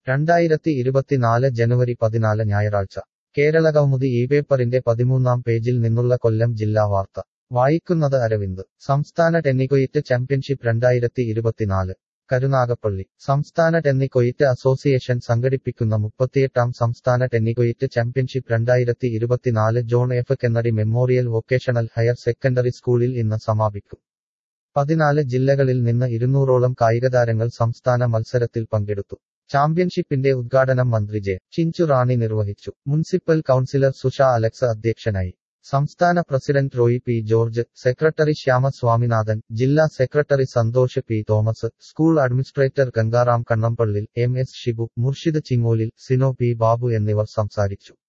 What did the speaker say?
രണ്ടായിരത്തി ഇരുപത്തിനാല് ജനുവരി പതിനാല് ഞായറാഴ്ച കേരളകൗമുദി ഈ പേപ്പറിന്റെ പതിമൂന്നാം പേജിൽ നിന്നുള്ള കൊല്ലം ജില്ലാ വാർത്ത വായിക്കുന്നത് അരവിന്ദ് സംസ്ഥാന ടെന്നിക്കൊയ്റ്റ് ചാമ്പ്യൻഷിപ്പ് രണ്ടായിരത്തി ഇരുപത്തിനാല് കരുനാഗപ്പള്ളി സംസ്ഥാന ടെന്നിക്കൊയ്റ്റ് അസോസിയേഷൻ സംഘടിപ്പിക്കുന്ന മുപ്പത്തിയെട്ടാം സംസ്ഥാന ടെന്നിക്കൊയ്റ്റ് ചാമ്പ്യൻഷിപ്പ് രണ്ടായിരത്തി ഇരുപത്തിനാല് John F Kennedy memorial vocational higher secondary സ്കൂളിൽ ഇന്ന് സമാപിക്കും പതിനാല് ജില്ലകളിൽ നിന്ന് ഇരുന്നൂറോളം കായികതാരങ്ങൾ സംസ്ഥാന മത്സരത്തിൽ പങ്കെടുത്തു ചാമ്പ്യൻഷിപ്പിന്റെ ഉദ്ഘാടനം മന്ത്രി ജെ ചിഞ്ചു റാണി നിർവഹിച്ചു മുനിസിപ്പൽ കൌൺസിലർ സുഷ അലക്സ് അധ്യക്ഷനായി സംസ്ഥാന president Roy P George secretary Shyama Swaminathan ജില്ലാ secretary Santhosh P Thomas school administrator Gangaram Kannampallil M S Shibu Murshid Chingolil Sino P Babu എന്നിവർ സംസാരിച്ചു